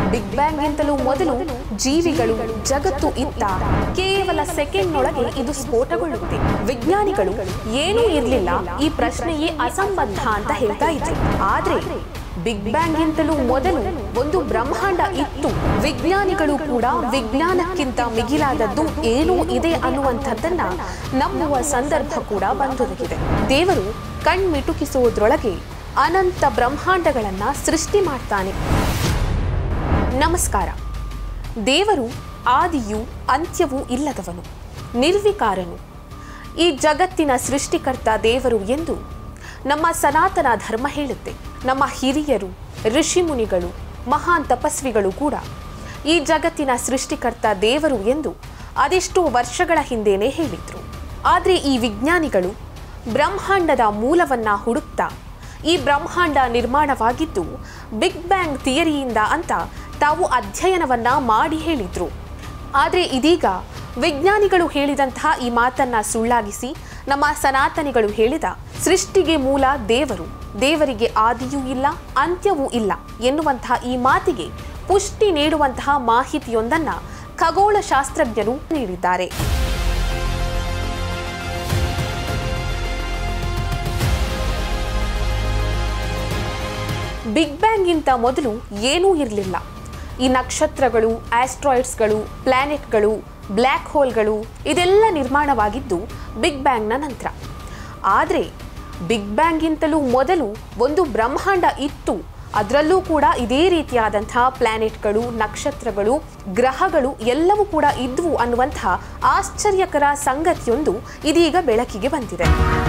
big ಬ್ಯಾಂಗ್ಗಿಂತಲೂ ಮೊದಲು ಜೀವಿಗಳು ಜಗತ್ತು ಇತ್ತ ಕೇವಲ ಸೆಕೆಂಡ್ನೊಳಗೆ ಇದು ಸ್ಫೋಟಗೊಳ್ಳುತ್ತೆ ವಿಜ್ಞಾನಿಗಳು ಏನೂ ಇರಲಿಲ್ಲ ಈ ಪ್ರಶ್ನೆಯೇ ಅಸಂಬದ್ಧ ಅಂತ ಹೇಳ್ತಾ ಇದ್ರು ಆದ್ರೆ ಬಿಗ್ ಬ್ಯಾಂಗ್ಗಿಂತಲೂ ಮೊದಲು ಒಂದು ಬ್ರಹ್ಮಾಂಡ ಇತ್ತು ವಿಜ್ಞಾನಿಗಳು ಕೂಡ ವಿಜ್ಞಾನಕ್ಕಿಂತ ಮಿಗಿಲಾದದ್ದು ಏನೂ ಇದೆ ಅನ್ನುವಂಥದ್ದನ್ನ ನಂಬುವ ಸಂದರ್ಭ ಕೂಡ ಬಂದೊದಗಿದೆ ದೇವರು ಕಣ್ಮಿಟುಕಿಸುವುದರೊಳಗೆ ಅನಂತ ಬ್ರಹ್ಮಾಂಡಗಳನ್ನ ಸೃಷ್ಟಿ ಮಾಡ್ತಾನೆ ನಮಸ್ಕಾರ ದೇವರು ಆದಿಯೂ ಅಂತ್ಯವೂ ಇಲ್ಲದವನು ನಿರ್ವಿಕಾರನು ಈ ಜಗತ್ತಿನ ಸೃಷ್ಟಿಕರ್ತ ದೇವರು ಎಂದು ನಮ್ಮ ಸನಾತನ ಧರ್ಮ ಹೇಳುತ್ತೆ ನಮ್ಮ ಹಿರಿಯರು ಋಷಿಮುನಿಗಳು ಮಹಾನ್ ತಪಸ್ವಿಗಳು ಕೂಡ ಈ ಜಗತ್ತಿನ ಸೃಷ್ಟಿಕರ್ತ ದೇವರು ಎಂದು ಅದೆಷ್ಟೋ ವರ್ಷಗಳ ಹಿಂದೆನೇ ಹೇಳಿದ್ರು ಆದರೆ ಈ ವಿಜ್ಞಾನಿಗಳು ಬ್ರಹ್ಮಾಂಡದ ಮೂಲವನ್ನ ಹುಡುಕ್ತಾ ಈ ಬ್ರಹ್ಮಾಂಡ ನಿರ್ಮಾಣವಾಗಿದ್ದು ಬಿಗ್ ಬ್ಯಾಂಗ್ ಥಿಯರಿಯಿಂದ ಅಂತ ತಾವು ಅಧ್ಯಯನವನ್ನ ಮಾಡಿ ಹೇಳಿದ್ರು ಆದರೆ ಇದೀಗ ವಿಜ್ಞಾನಿಗಳು ಹೇಳಿದಂತಹ ಈ ಮಾತನ್ನ ಸುಳ್ಳಾಗಿಸಿ ನಮ್ಮ ಸನಾತನಿಗಳು ಹೇಳಿದ ಸೃಷ್ಟಿಗೆ ಮೂಲ ದೇವರು ದೇವರಿಗೆ ಆದಿಯೂ ಇಲ್ಲ ಅಂತ್ಯವೂ ಇಲ್ಲ ಎನ್ನುವಂತಹ ಈ ಮಾತಿಗೆ ಪುಷ್ಟಿ ನೀಡುವಂತಹ ಮಾಹಿತಿಯೊಂದನ್ನ ಖಗೋಳ ಶಾಸ್ತ್ರಜ್ಞರು ನೀಡಿದ್ದಾರೆ ಬಿಗ್ ಬ್ಯಾಂಗಿಂತ ಮೊದಲು ಏನೂ ಇರಲಿಲ್ಲ ಈ ನಕ್ಷತ್ರಗಳು ಆಸ್ಟ್ರಾಯ್ಡ್ಸ್ಗಳು ಪ್ಲಾನೆಟ್ಗಳು ಬ್ಲ್ಯಾಕ್ ಹೋಲ್ಗಳು ಇದೆಲ್ಲ ನಿರ್ಮಾಣವಾಗಿದ್ದು ಬಿಗ್ ಬ್ಯಾಂಗ್ನ ನಂತರ ಆದರೆ ಬಿಗ್ ಬ್ಯಾಂಗಿಂತಲೂ ಮೊದಲು ಒಂದು ಬ್ರಹ್ಮಾಂಡ ಇತ್ತು ಅದರಲ್ಲೂ ಕೂಡ ಇದೇ ರೀತಿಯಾದಂತಹ ಪ್ಲಾನೆಟ್ಗಳು ನಕ್ಷತ್ರಗಳು ಗ್ರಹಗಳು ಎಲ್ಲವೂ ಕೂಡ ಇದ್ವು ಅನ್ನುವಂತಹ ಆಶ್ಚರ್ಯಕರ ಸಂಗತಿಯೊಂದು ಇದೀಗ ಬೆಳಕಿಗೆ ಬಂದಿದೆ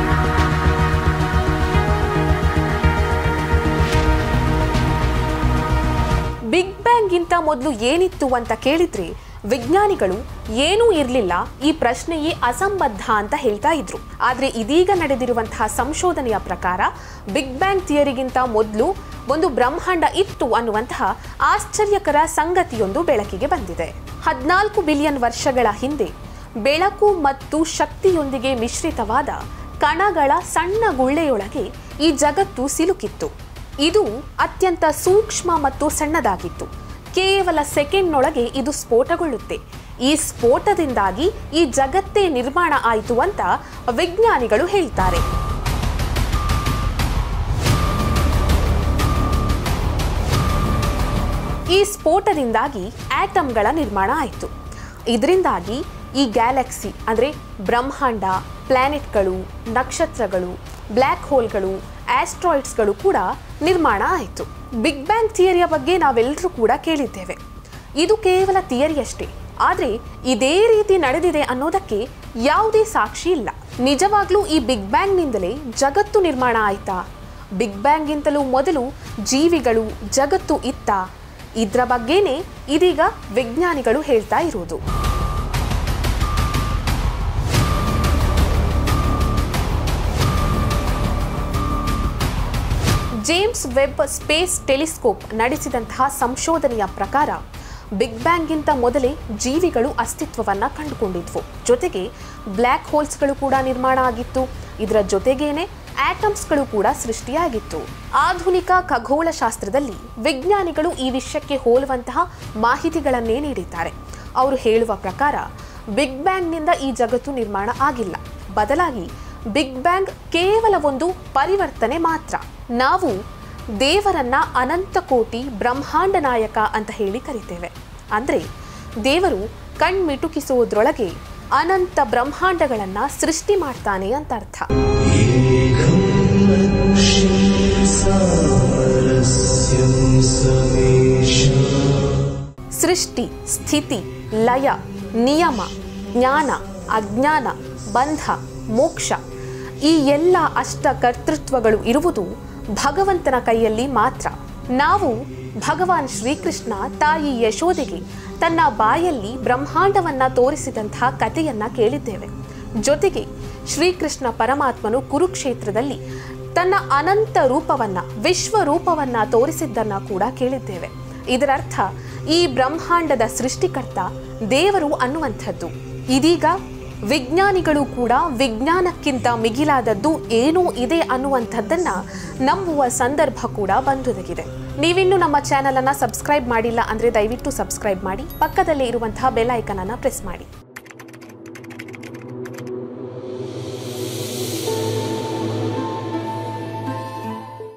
ಬಿಗ್ ಬ್ಯಾಂಗ್ಗಿಂತ ಮೊದಲು ಏನಿತ್ತು ಅಂತ ಕೇಳಿದ್ರೆ ವಿಜ್ಞಾನಿಗಳು ಏನೂ ಇರಲಿಲ್ಲ ಈ ಪ್ರಶ್ನೆಯೇ ಅಸಂಬದ್ಧ ಅಂತ ಹೇಳ್ತಾ ಇದ್ರು ಆದ್ರೆ ಇದೀಗ ನಡೆದಿರುವಂತಹ ಸಂಶೋಧನೆಯ ಪ್ರಕಾರ ಬಿಗ್ ಬ್ಯಾಂಗ್ ಥಿಯರಿಗಿಂತ ಮೊದಲು ಒಂದು ಬ್ರಹ್ಮಾಂಡ ಇತ್ತು ಅನ್ನುವಂತಹ ಆಶ್ಚರ್ಯಕರ ಸಂಗತಿಯೊಂದು ಬೆಳಕಿಗೆ ಬಂದಿದೆ ಹದಿನಾಲ್ಕು ಬಿಲಿಯನ್ ವರ್ಷಗಳ ಹಿಂದೆ ಬೆಳಕು ಮತ್ತು ಶಕ್ತಿಯೊಂದಿಗೆ ಮಿಶ್ರಿತವಾದ ಕಣಗಳ ಸಣ್ಣ ಗುಳ್ಳೆಯೊಳಗೆ ಈ ಜಗತ್ತು ಸಿಲುಕಿತ್ತು ಇದು ಅತ್ಯಂತ ಸೂಕ್ಷ್ಮ ಮತ್ತು ಸಣ್ಣದಾಗಿತ್ತು ಕೇವಲ ಸೆಕೆಂಡ್ನೊಳಗೆ ಇದು ಸ್ಫೋಟಗೊಳ್ಳುತ್ತೆ ಈ ಸ್ಫೋಟದಿಂದಾಗಿ ಈ ಜಗತ್ತೇ ನಿರ್ಮಾಣ ಆಯಿತು ಅಂತ ವಿಜ್ಞಾನಿಗಳು ಹೇಳ್ತಾರೆ ಈ ಸ್ಫೋಟದಿಂದಾಗಿ ಆಟಮ್ಗಳ ನಿರ್ಮಾಣ ಆಯಿತು ಇದರಿಂದಾಗಿ ಈ ಗ್ಯಾಲಕ್ಸಿ ಅಂದರೆ ಬ್ರಹ್ಮಾಂಡ ಪ್ಲಾನೆಟ್ಗಳು ನಕ್ಷತ್ರಗಳು ಬ್ಲ್ಯಾಕ್ ಹೋಲ್ಗಳು ಆಸ್ಟ್ರಾಯ್ಡ್ಸ್ಗಳು ಕೂಡ ನಿರ್ಮಾಣ ಆಯಿತು ಬಿಗ್ ಬ್ಯಾಂಗ್ ಥಿಯರಿಯ ಬಗ್ಗೆ ನಾವೆಲ್ಲರೂ ಕೂಡ ಕೇಳಿದ್ದೇವೆ ಇದು ಕೇವಲ ಥಿಯರಿ ಅಷ್ಟೇ ಆದರೆ ಇದೇ ರೀತಿ ನಡೆದಿದೆ ಅನ್ನೋದಕ್ಕೆ ಯಾವುದೇ ಸಾಕ್ಷಿ ಇಲ್ಲ ನಿಜವಾಗ್ಲೂ ಈ ಬಿಗ್ ಬ್ಯಾಂಗ್ನಿಂದಲೇ ಜಗತ್ತು ನಿರ್ಮಾಣ ಆಯ್ತಾ ಬಿಗ್ ಬ್ಯಾಂಗ್ಗಿಂತಲೂ ಮೊದಲು ಜೀವಿಗಳು ಜಗತ್ತು ಇತ್ತ ಇದ್ರ ಬಗ್ಗೆನೇ ಇದೀಗ ವಿಜ್ಞಾನಿಗಳು ಹೇಳ್ತಾ ಇರೋದು ಜೇಮ್ಸ್ ವೆಬ್ ಸ್ಪೇಸ್ ಟೆಲಿಸ್ಕೋಪ್ ನಡೆಸಿದಂತಹ ಸಂಶೋಧನೆಯ ಪ್ರಕಾರ ಬಿಗ್ ಬ್ಯಾಂಗ್ಗಿಂತ ಮೊದಲೇ ಜೀವಿಗಳು ಅಸ್ತಿತ್ವವನ್ನ ಕಂಡುಕೊಂಡಿದ್ವು ಜೊತೆಗೆ ಬ್ಲ್ಯಾಕ್ ಹೋಲ್ಸ್ಗಳು ಕೂಡ ನಿರ್ಮಾಣ ಆಗಿತ್ತು ಇದರ ಜೊತೆಗೇನೆ ಆಟಮ್ಸ್ಗಳು ಕೂಡ ಸೃಷ್ಟಿಯಾಗಿತ್ತು ಆಧುನಿಕ ಖಗೋಳ ಶಾಸ್ತ್ರದಲ್ಲಿ ವಿಜ್ಞಾನಿಗಳು ಈ ವಿಷಯಕ್ಕೆ ಹೋಲುವಂತಹ ಮಾಹಿತಿಗಳನ್ನೇ ನೀಡಿದ್ದಾರೆ ಅವರು ಹೇಳುವ ಪ್ರಕಾರ ಬಿಗ್ ಬ್ಯಾಂಗ್ನಿಂದ ಈ ಜಗತ್ತು ನಿರ್ಮಾಣ ಆಗಿಲ್ಲ ಬದಲಾಗಿ ಬಿಗ್ ಬ್ಯಾಂಗ್ ಕೇವಲ ಒಂದು ಪರಿವರ್ತನೆ ಮಾತ್ರ ನಾವು ದೇವರನ್ನ ಅನಂತ ಕೋಟಿ ಬ್ರಹ್ಮಾಂಡ ನಾಯಕ ಅಂತ ಹೇಳಿ ಕರಿತೇವೆ ಅಂದ್ರೆ ದೇವರು ಕಣ್ಮಿಟುಕಿಸುವುದರೊಳಗೆ ಅನಂತ ಬ್ರಹ್ಮಾಂಡಗಳನ್ನ ಸೃಷ್ಟಿ ಮಾಡ್ತಾನೆ ಅಂತ ಅರ್ಥ ಸೃಷ್ಟಿ ಸ್ಥಿತಿ ಲಯ ನಿಯಮ ಜ್ಞಾನ ಅಜ್ಞಾನ ಬಂಧ ಮೋಕ್ಷ ಈ ಎಲ್ಲ ಅಷ್ಟ ಕರ್ತೃತ್ವಗಳು ಇರುವುದು ಭಗವಂತನ ಕೈಯಲ್ಲಿ ಮಾತ್ರ ನಾವು ಭಗವಾನ್ ಶ್ರೀಕೃಷ್ಣ ತಾಯಿ ಯಶೋದೆಗೆ ತನ್ನ ಬಾಯಲ್ಲಿ ಬ್ರಹ್ಮಾಂಡವನ್ನ ತೋರಿಸಿದಂತಹ ಕಥೆಯನ್ನ ಕೇಳಿದ್ದೇವೆ ಜೊತೆಗೆ ಶ್ರೀಕೃಷ್ಣ ಪರಮಾತ್ಮನು ಕುರುಕ್ಷೇತ್ರದಲ್ಲಿ ತನ್ನ ಅನಂತ ರೂಪವನ್ನ ವಿಶ್ವ ರೂಪವನ್ನ ತೋರಿಸಿದ್ದನ್ನ ಕೂಡ ಕೇಳಿದ್ದೇವೆ ಇದರರ್ಥ ಈ ಬ್ರಹ್ಮಾಂಡದ ಸೃಷ್ಟಿಕರ್ತ ದೇವರು ಅನ್ನುವಂಥದ್ದು ಇದೀಗ ವಿಜ್ಞಾನಿಗಳು ಕೂಡ ವಿಜ್ಞಾನಕ್ಕಿಂತ ಮಿಗಿಲಾದದ್ದು ಏನೋ ಇದೆ ಅನ್ನುವಂಥದ್ದನ್ನ ನಂಬುವ ಸಂದರ್ಭ ಕೂಡ ಬಂದೊದಗಿದೆ ನೀವಿನ್ನು ನಮ್ಮ ಚಾನೆಲ್ ಅನ್ನ ಸಬ್ಸ್ಕ್ರೈಬ್ ಮಾಡಿಲ್ಲ ಅಂದ್ರೆ ದಯವಿಟ್ಟು ಸಬ್ಸ್ಕ್ರೈಬ್ ಮಾಡಿ ಪಕ್ಕದಲ್ಲೇ ಇರುವಂತಹ ಬೆಲ್ ಐಕನ್ ಅನ್ನ ಪ್ರೆಸ್ ಮಾಡಿ